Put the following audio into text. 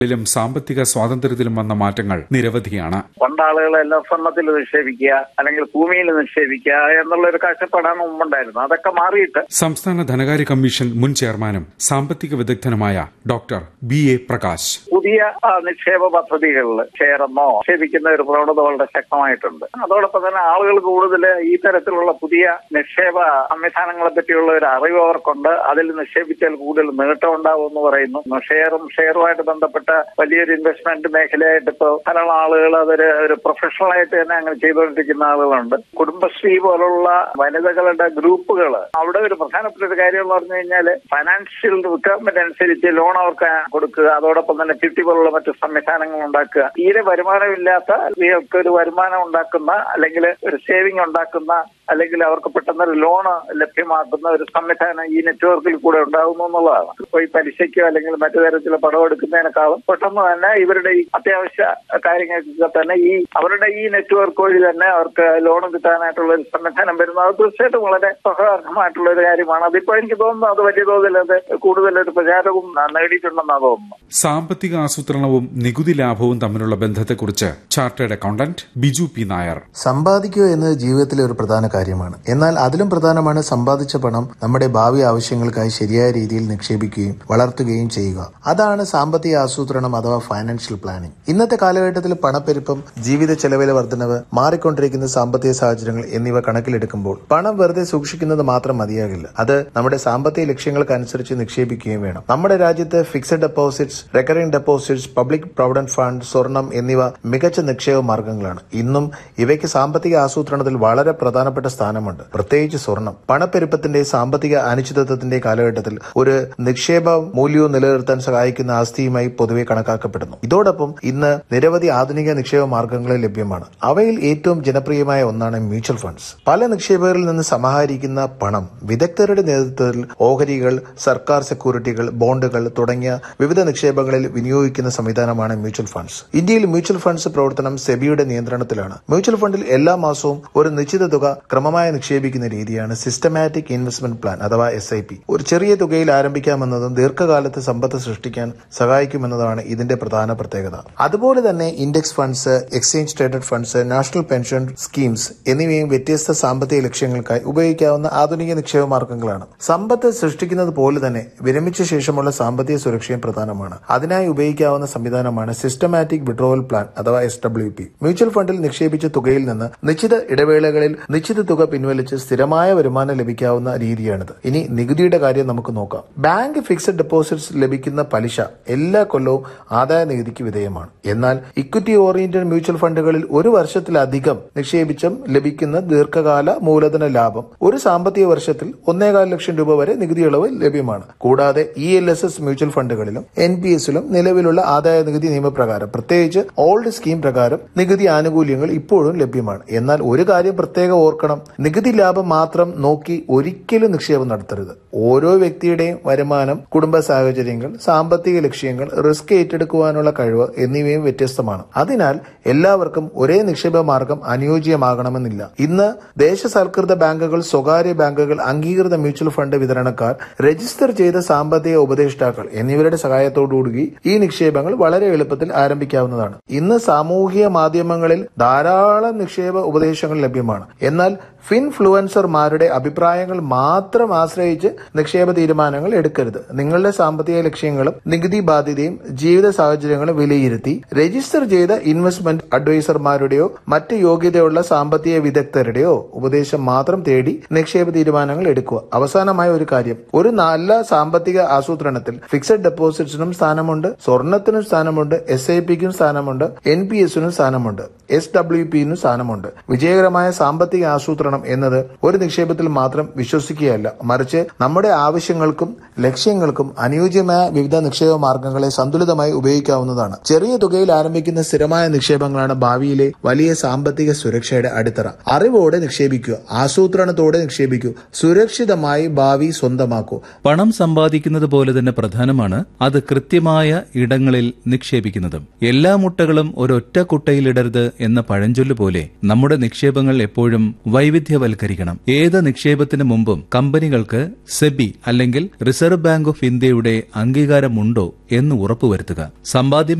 ിലും സാമ്പത്തിക സ്വാതന്ത്ര്യത്തിലും വന്ന മാറ്റങ്ങൾ നിരവധിയാണ് പണ്ട് ആളുകൾ എല്ലാം സ്വർണ്ണത്തിൽ നിക്ഷേപിക്കുക അല്ലെങ്കിൽ ഭൂമിയിൽ നിക്ഷേപിക്കുക എന്നുള്ള ഒരു കാഴ്ചപ്പാടാണ് മുമ്പുണ്ടായിരുന്നത് അതൊക്കെ മാറിയിട്ട് സംസ്ഥാന ധനകാര്യ കമ്മീഷൻ മുൻ ചെയർമാനും സാമ്പത്തിക വിദഗ്ധനുമായ ഡോക്ടർ ബി എ പ്രകാശ് പുതിയ ആ, നിക്ഷേപ പദ്ധതികളിൽ ചേർന്നോ നിക്ഷേപിക്കുന്ന ഒരു പ്രവണത വളരെ ശക്തമായിട്ടുണ്ട് അതോടൊപ്പം തന്നെ ആളുകൾ കൂടുതൽ ഈ തരത്തിലുള്ള പുതിയ നിക്ഷേപ സംവിധാനങ്ങളെ പറ്റിയുള്ള ഒരു അറിവ് അവർക്കുണ്ട് അതിൽ നിക്ഷേപിച്ചാൽ കൂടുതൽ നേട്ടം ഉണ്ടാവും എന്ന് പറയുന്നു ഷെയറും ഷെയറുമായിട്ട് ബന്ധപ്പെട്ട വലിയൊരു ഇൻവെസ്റ്റ്മെന്റ് മേഖലയായിട്ട് ഇപ്പോൾ ധാരാളം ആളുകൾ അതൊരു ഒരു പ്രൊഫഷണൽ ആയിട്ട് തന്നെ അങ്ങനെ ചെയ്തുകൊണ്ടിരിക്കുന്ന ആളുകളുണ്ട് കുടുംബശ്രീ പോലുള്ള വനിതകളുടെ ഗ്രൂപ്പുകൾ അവിടെ ഒരു പ്രധാനപ്പെട്ട ഒരു കാര്യം എന്ന് പറഞ്ഞു കഴിഞ്ഞാൽ ഫൈനാൻഷ്യൽ റിക്വയർമെന്റ് അനുസരിച്ച് ലോൺ അവർക്ക് കൊടുക്കുക അതോടൊപ്പം തന്നെ ചിട്ടി പോലുള്ള മറ്റു സംവിധാനങ്ങൾ ഉണ്ടാക്കുക തീരെ വരുമാനമില്ലാത്ത സ്ത്രീകൾക്ക് ഒരു വരുമാനം ഉണ്ടാക്കുന്ന അല്ലെങ്കിൽ ഒരു സേവിങ് ഉണ്ടാക്കുന്ന അല്ലെങ്കിൽ അവർക്ക് പെട്ടെന്ന് ഒരു ലോണ് ലഭ്യമാക്കുന്ന ഒരു സംവിധാനം ഈ നെറ്റ്വർക്കിൽ കൂടെ ഉണ്ടാകുന്നു എന്നുള്ളതാണ് ഇപ്പോൾ ഈ പലിശയ്ക്കോ അല്ലെങ്കിൽ മറ്റു തരത്തിലുള്ള പണം എടുക്കുന്നതിനേക്കാളും പെട്ടെന്ന് തന്നെ ഇവരുടെ ഈ അത്യാവശ്യ കാര്യങ്ങൾക്കൊക്കെ തന്നെ ഈ അവരുടെ ഈ നെറ്റ്വർക്ക് വഴി തന്നെ അവർക്ക് ലോൺ കിട്ടാനായിട്ടുള്ള ഒരു സംവിധാനം വരുന്നത് അത് തീർച്ചയായിട്ടും വളരെ സഹകരണമായിട്ടുള്ള ഒരു കാര്യമാണ് അതിപ്പോ എനിക്ക് തോന്നുന്നു അത് വലിയ തോതിൽ അത് കൂടുതലൊരു പ്രചാരവും നേടിയിട്ടുണ്ടെന്നാണ് തോന്നുന്നു സാമ്പത്തിക ആസൂത്രണവും നികുതി ലാഭവും തമ്മിലുള്ള ബന്ധത്തെക്കുറിച്ച് chartered accountant Biju P Nair സമ്പാദിക്കുക എന്നത് ജീവിതത്തിലെ ഒരു പ്രധാന കാര്യമാണ് എന്നാൽ അതിലും പ്രധാനമാണ് സമ്പാദിച്ച പണം നമ്മുടെ ഭാവി ആവശ്യങ്ങൾക്കായി ശരിയായ രീതിയിൽ നിക്ഷേപിക്കുകയും വളർത്തുകയും ചെയ്യുക അതാണ് സാമ്പത്തിക ആസൂത്രണം അഥവാ ഫൈനാൻഷ്യൽ പ്ലാനിംഗ് ഇന്നത്തെ കാലഘട്ടത്തിൽ പണപ്പെരുപ്പം ജീവിത ചെലവിലെ വർധനവ് മാറിക്കൊണ്ടിരിക്കുന്ന സാമ്പത്തിക സാഹചര്യങ്ങൾ എന്നിവ കണക്കിലെടുക്കുമ്പോൾ പണം വെറുതെ സൂക്ഷിക്കുന്നത് മാത്രം മതിയാകില്ല അത് നമ്മുടെ സാമ്പത്തിക ലക്ഷ്യങ്ങൾക്കനുസരിച്ച് നിക്ഷേപിക്കുകയും വേണം നമ്മുടെ രാജ്യത്ത് fixed deposits recurring deposits public provident fund സ്വർണം എന്നിവ മികച്ച നിക്ഷേപ മാർഗങ്ങളാണ് ഇന്നും ഇവയ്ക്ക് സാമ്പത്തിക ആസൂത്രണത്തിൽ വളരെ പ്രധാനപ്പെട്ട സ്ഥാനമുണ്ട് പ്രത്യേകിച്ച് സ്വർണം പണപ്പെരുപ്പത്തിന്റെ സാമ്പത്തിക അനിശ്ചിതത്വത്തിന്റെ കാലഘട്ടത്തിൽ ഒരു നിക്ഷേപ മൂല്യവും നിലനിർത്താൻ സഹായിക്കുന്ന ആസ്തിയുമായി പൊതുവെ കണക്കാക്കപ്പെടുന്നു ഇതോടൊപ്പം ഇന്ന് നിരവധി ആധുനിക നിക്ഷേപ മാർഗങ്ങൾ ലഭ്യമാണ് അവയിൽ ഏറ്റവും ജനപ്രിയമായ ഒന്നാണ് മ്യൂച്വൽ ഫണ്ട്സ് പല നിക്ഷേപകരിൽ നിന്ന് സമാഹരിക്കുന്ന പണം വിദഗ്ധരുടെ നേതൃത്വത്തിൽ ഓഹരികൾ സർക്കാർ സെക്യൂരിറ്റികൾ ബോണ്ടുകൾ തുടങ്ങിയ വിവിധ നിക്ഷേപങ്ങളിൽ വിനിയോഗിക്കുന്ന സംവിധാനമാണ് മ്യൂച്വൽ ഫണ്ട്സ് ഇന്ത്യയിൽ മ്യൂച്വൽ ഫണ്ട്സ് പ്രവർത്തനം സെബിയുടെ നിയന്ത്രണത്തിലാണ് മ്യൂച്വൽ ഫണ്ടിൽ എല്ലാ മാസവും ഒരു നിശ്ചിത തുക ക്രമമായി നിക്ഷേപിക്കുന്ന രീതിയാണ് സിസ്റ്റമാറ്റിക് ഇൻവെസ്റ്റ്മെന്റ് പ്ലാൻ അഥവാ എസ് ഐ പി ഒരു ചെറിയ തുകയിൽ ആരംഭിക്കാമെന്നതും ദീർഘകാലത്ത് സമ്പത്ത് സൃഷ്ടിക്കാൻ സഹായിക്കുമെന്നതാണ് ഇതിന്റെ പ്രധാന പ്രത്യേകത അതുപോലെ തന്നെ index funds exchange traded funds national pension schemes എന്നിവയും വ്യത്യസ്ത സാമ്പത്തിക ലക്ഷ്യങ്ങൾക്കായി ഉപയോഗിക്കാവുന്ന ആധുനിക നിക്ഷേപ മാർഗങ്ങളാണ് സമ്പത്ത് സൃഷ്ടിക്കുന്നത് പോലെ തന്നെ വിരമിച്ച ശേഷമുള്ള സാമ്പത്തിക സുരക്ഷയും പ്രധാനമാണ് അതിനായി ഉപയോഗിക്കാവുന്ന സംവിധാനമാണ് സിസ്റ്റമാറ്റിക് വിഡ്രോവൽ പ്ലാൻ അഥവാ എസ് ഡബ്ല്യു പി മ്യൂച്വൽ ഫണ്ടിൽ നിക്ഷേപിച്ച തുകയിൽ നിന്ന് നിശ്ചിത ഇടവേളകളിൽ നിശ്ചിത തുക പിൻവലിച്ച് സ്ഥിരമായ വരുമാനം ലഭിക്കാവുന്ന രീതിയാണിത് ഇനി നികുതിയുടെ കാര്യം നമുക്ക് നോക്കാം ബാങ്ക് ഫിക്സഡ് ഡെപ്പോസിറ്റ്സ് ലഭിക്കുന്ന പലിശ എല്ലാ കൊല്ലവും ആദായ നികുതിക്ക് വിധേയമാണ് എന്നാൽ ഇക്വിറ്റി ഓറിയന്റഡ് മ്യൂച്വൽ ഫണ്ടുകളിൽ ഒരു വർഷത്തിലധികം നിക്ഷേപിച്ചും ലഭിക്കുന്ന ദീർഘകാല മൂലധന ലാഭം ഒരു സാമ്പത്തിക വർഷത്തിൽ ഒന്നേകാൽ ലക്ഷം രൂപ വരെ നികുതി ഇളവ് ലഭ്യമാണ് കൂടാതെ E L S S mutual ഫണ്ടുകളിലും എൻ പി എസിലും നിലവിലുള്ള ആദായ നികുതി നിയമപ്രകാരം പ്രത്യേകിച്ച് ഓൾഡ് സ്കീം പ്രകാരം നികുതി ആനുകൂല്യങ്ങൾ ഇപ്പോഴും ലഭ്യമാണ് എന്നാൽ ഒരു കാര്യം പ്രത്യേകം ഓർക്കണം നികുതി ലാഭം മാത്രം നോക്കി ഒരിക്കലും നിക്ഷേപം നടത്തരുത് ഓരോ വ്യക്തിയുടെയും വരുമാനം കുടുംബ സാഹചര്യങ്ങൾ സാമ്പത്തിക ലക്ഷ്യങ്ങൾ റിസ്ക് ഏറ്റെടുക്കുവാനുള്ള കഴിവ് എന്നിവയും വ്യത്യസ്തമാണ് അതിനാൽ എല്ലാവർക്കും ഒരേ നിക്ഷേപ മാർഗം അനുയോജ്യമാകണമെന്നില്ല ഇന്ന് ദേശസാൽകൃത ബാങ്കുകൾ സ്വകാര്യ ബാങ്കുകൾ അംഗീകൃത മ്യൂച്വൽ ഫണ്ട് വിതരണക്കാർ രജിസ്റ്റർ ചെയ്ത സാമ്പത്തിക ഉപദേഷ്ടാക്കൾ എന്നിവരുടെ സഹായത്തോടുകൂടി ഈ നിക്ഷേപങ്ങൾ വളരെ എളുപ്പത്തിൽ ആരംഭിക്കാവുന്നതാണ് ഇന്ന് സാമൂഹിക മാധ്യമങ്ങളിൽ ധാരാളം നിക്ഷേപ ഉപദേശങ്ങൾ ലഭ്യമാണ് എന്നാൽ ഫിൻഫ്ലുവൻസർമാരുടെ അഭിപ്രായങ്ങൾ മാത്രം ആശ്രയിച്ച് നിക്ഷേപ തീരുമാനങ്ങൾ എടുക്കരുത് നിങ്ങളുടെ സാമ്പത്തിക ലക്ഷ്യങ്ങളും നികുതി ബാധ്യതയും ജീവിത സാഹചര്യങ്ങളും വിലയിരുത്തി രജിസ്റ്റർ ചെയ്ത ഇൻവെസ്റ്റ്മെന്റ് അഡ്വൈസർമാരുടെയോ മറ്റ് യോഗ്യതയുള്ള സാമ്പത്തിക വിദഗ്ധരുടെയോ ഉപദേശം മാത്രം തേടി നിക്ഷേപ തീരുമാനങ്ങൾ എടുക്കുക അവസാനമായ ഒരു കാര്യം ഒരു നല്ല സാമ്പത്തിക ആസൂത്രണത്തിൽ ഫിക്സഡ് ഡെപ്പോസിറ്റ്സിനും സ്ഥാനമുണ്ട് സ്വർണത്തിനും സ്ഥാനമുണ്ട് എസ് ഐ പിക്കും സ്ഥാനമുണ്ട് എൻ പി എസിനും സ്ഥാനമുണ്ട് എസ് ഡബ്ല്യു പിന്നും സ്ഥാനമുണ്ട് വിജയകരമായ സാമ്പത്തിക ആസൂത്രണം എന്നത് ഒരു നിക്ഷേപത്തിൽ മാത്രം വിശ്വസിക്കുകയല്ല മറിച്ച് നമ്മുടെ ആവശ്യങ്ങൾക്കും ലക്ഷ്യങ്ങൾക്കും അനുയോജ്യമായ വിവിധ നിക്ഷേപ മാർഗങ്ങളെ സന്തുലിതമായി ഉപയോഗിക്കാവുന്നതാണ് ചെറിയ തുകയിൽ ആരംഭിക്കുന്ന സ്ഥിരമായ നിക്ഷേപങ്ങളാണ് ഭാവിയിലെ വലിയ സാമ്പത്തിക സുരക്ഷയുടെ അടിത്തറ അറിവോടെ നിക്ഷേപിക്കുക ആസൂത്രണത്തോടെ നിക്ഷേപിക്കൂ സുരക്ഷിതമായി ഭാവി സ്വന്തമാക്കൂ പണം സമ്പാദിക്കുന്നത് പോലെ തന്നെ പ്രധാനമാണ് അത് കൃത്യമായ ഇടങ്ങളിൽ നിക്ഷേപിക്കുന്നതും എല്ലാ മുട്ടകളും ഒരൊറ്റ കുട്ടയിലിടരുത് എന്ന പഴഞ്ചൊല്ല് പോലെ നമ്മുടെ നിക്ഷേപങ്ങൾ എപ്പോഴും വൈവിധ്യവൽക്കരിക്കണം ഏത് നിക്ഷേപത്തിന് മുമ്പും കമ്പനികൾക്ക് സെബി അല്ലെങ്കിൽ റിസർവ് ബാങ്ക് ഓഫ് ഇന്ത്യയുടെ അംഗീകാരമുണ്ടോ എന്ന് ഉറപ്പുവരുത്തണം ഉറപ്പുവരുത്തുക സമ്പാദ്യം